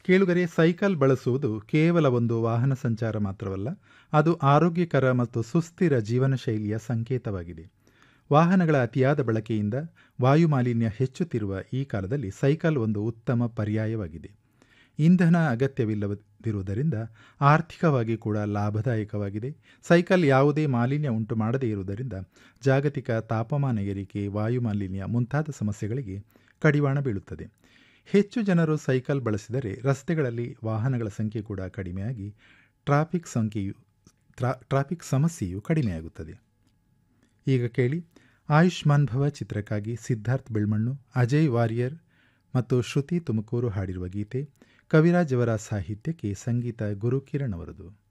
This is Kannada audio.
ಕೇಳುಗರೆ ಸೈಕಲ್ ಬಳಸುವುದು ಕೇವಲ ಒಂದು ವಾಹನ ಸಂಚಾರ ಮಾತ್ರವಲ್ಲ ಅದು ಆರೋಗ್ಯಕರ ಮತ್ತು ಸುಸ್ಥಿರ ಜೀವನ ಶೈಲಿಯ ಸಂಕೇತವಾಗಿದೆ ವಾಹನಗಳ ಅತಿಯಾದ ಬಳಕೆಯಿಂದ ವಾಯು ಮಾಲಿನ್ಯ ಹೆಚ್ಚುತ್ತಿರುವ ಈ ಕಾಲದಲ್ಲಿ ಸೈಕಲ್ ಒಂದು ಉತ್ತಮ ಪರ್ಯಾಯವಾಗಿದೆ ಇಂಧನ ಅಗತ್ಯವಿಲ್ಲದಿರುವುದರಿಂದ ಆರ್ಥಿಕವಾಗಿ ಕೂಡ ಲಾಭದಾಯಕವಾಗಿದೆ ಸೈಕಲ್ ಯಾವುದೇ ಮಾಲಿನ್ಯ ಉಂಟು ಮಾಡದೇ ಇರುವುದರಿಂದ ಜಾಗತಿಕ ತಾಪಮಾನ ಏರಿಕೆ ವಾಯು ಮಾಲಿನ್ಯ ಮುಂತಾದ ಸಮಸ್ಯೆಗಳಿಗೆ ಕಡಿವಾಣ ಬೀಳುತ್ತದೆ ಹೆಚ್ಚು ಜನರು ಸೈಕಲ್ ಬಳಸಿದರೆ ರಸ್ತೆಗಳಲ್ಲಿ ವಾಹನಗಳ ಸಂಖ್ಯೆ ಕೂಡ ಕಡಿಮೆಯಾಗಿ ಟ್ರಾಫಿಕ್ ಸಂಖ್ಯೆಯು ಟ್ರಾಫಿಕ್ ಸಮಸ್ಯೆಯು ಕಡಿಮೆಯಾಗುತ್ತದೆ ಈಗ ಕೇಳಿ ಆಯುಷ್ಮಾನ್ ಭವ ಚಿತ್ರಕ್ಕಾಗಿ ಸಿದ್ಧಾರ್ಥ್ ಬೆಳ್ಮಣ್ಣು ಅಜಯ್ ವಾರಿಯರ್ ಮತ್ತು ಶ್ರುತಿ ತುಮಕೂರು ಹಾಡಿರುವ ಗೀತೆ ಕವಿರಾಜ್ ಅವರ ಸಾಹಿತ್ಯಕ್ಕೆ ಸಂಗೀತ ಗುರುಕಿರಣ್ ಅವರದು